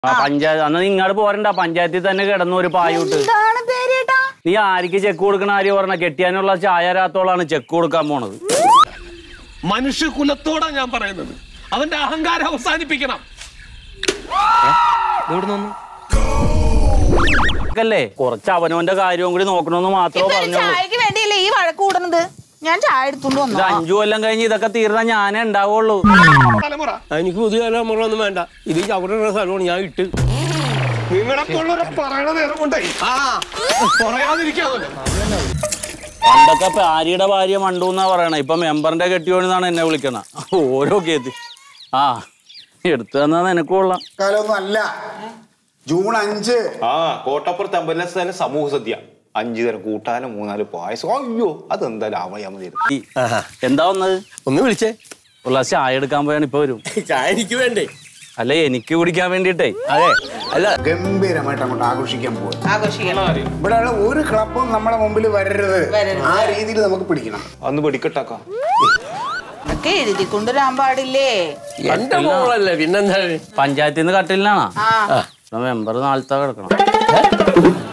ആ പഞ്ചായത്ത് അന്ന് ഇങ്ങോട്ട് പോരണ്ട പഞ്ചായത്തിൽ തന്നെ കിടന്നു ഒരു പായൂട്ട് എന്താണ് പേര് ചേട്ടാ നീ ആർക്ക് ചെക്ക് കൊടുക്കണ ആര് പറഞ്ഞ കെട്ടിയാനുള്ള ചായ രാത്തോളാണ് ചെക്ക് കൊടുക്കാൻ പോണത് മനുഷ്യകുലത്തോടാ ഞാൻ പറയുന്നത് അവന്റെ അഹങ്കാരം അവസാനിപ്പിക്കണം അല്ലേ കുറച്ച് അവനവന്റെ കാര്യവും കൂടി നോക്കണമെന്ന് മാത്രമേ ഇപ്പൊ ഒരു പറഞ്ഞുള്ളൂ ചായക്ക് വേണ്ടിയല്ലേ ഈ വഴക്ക് കൂടുന്നത് ഞാൻ ചായ എടുത്തോണ്ട് ഇത് വന്നു അഞ്ചു കൊല്ലം കഴിഞ്ഞ് ഇതൊക്കെ തീർന്നാ ഞാനേ ഉണ്ടാവുള്ളൂ തലമുറ എനിക്ക് പുതിയ തലമുറ ഒന്നും വേണ്ട ഇത് ചവിട്ടുന്ന സ്ഥലമാണ് ഞാൻ ഇട്ട് നിങ്ങളെ പോലുള്ളവരെ പറയണ നേരം കൊണ്ടേ ആ പറയാതിരിക്കാമല്ലോ പണ്ടൊക്കെ പാരിയുടെ ഭാര്യ മണ്ടു എന്നാ പറയണേ ഇപ്പൊ മെമ്പറിന്റെ കെട്ടിയോണെന്നാണ് എന്നെ വിളിക്കണ ഓരോ കേത്തി ആ എടുത്തു തന്നാ നിനക്ക് കൊള്ളാം കാലമൊന്നും അല്ല ജൂൺ അഞ്ച് ആ കോട്ടപ്പുറത്ത് അമ്പലസ്ഥലം സമൂഹ സദ്യ അഞ്ചു തരം കൂട്ടാനും മൂന്നാല് പായസം അയ്യോ അതെന്തായാലും ആവണ മതി ഈ എന്താ വന്നത് ഒന്ന് വിളിച്ചേ ഉള്ള ചായ എടുക്കാൻ പോയാണ് ഇപ്പൊ വരും ചായ എനിക്ക് വേണ്ടേ അല്ല എനിക്ക് കുടിക്കാൻ വേണ്ടിട്ടേ അതെ അല്ല ഗംഭീരമായിട്ട് അങ്ങോട്ട് ആഘോഷിക്കാൻ പോകും ആഘോഷിക്കണം ഇവിടെയുള്ള ഒരു ക്ലബും നമ്മുടെ മുമ്പിൽ വരരുത് വരരുത്. ആ രീതിയിൽ നമുക്ക് പിടിക്കണം അന്ന് വെടിക്കെട്ടാക്ക ഒക്കെ എഴുതി കൊണ്ടുവരാൻ പാടില്ലേ എന്റെ മോളല്ലേ പിന്നെന്താ പഞ്ചായത്തിൽ നിന്ന് കട്ടിലാണോ ആ മെമ്പർ നാളത്തെ കിടക്കണം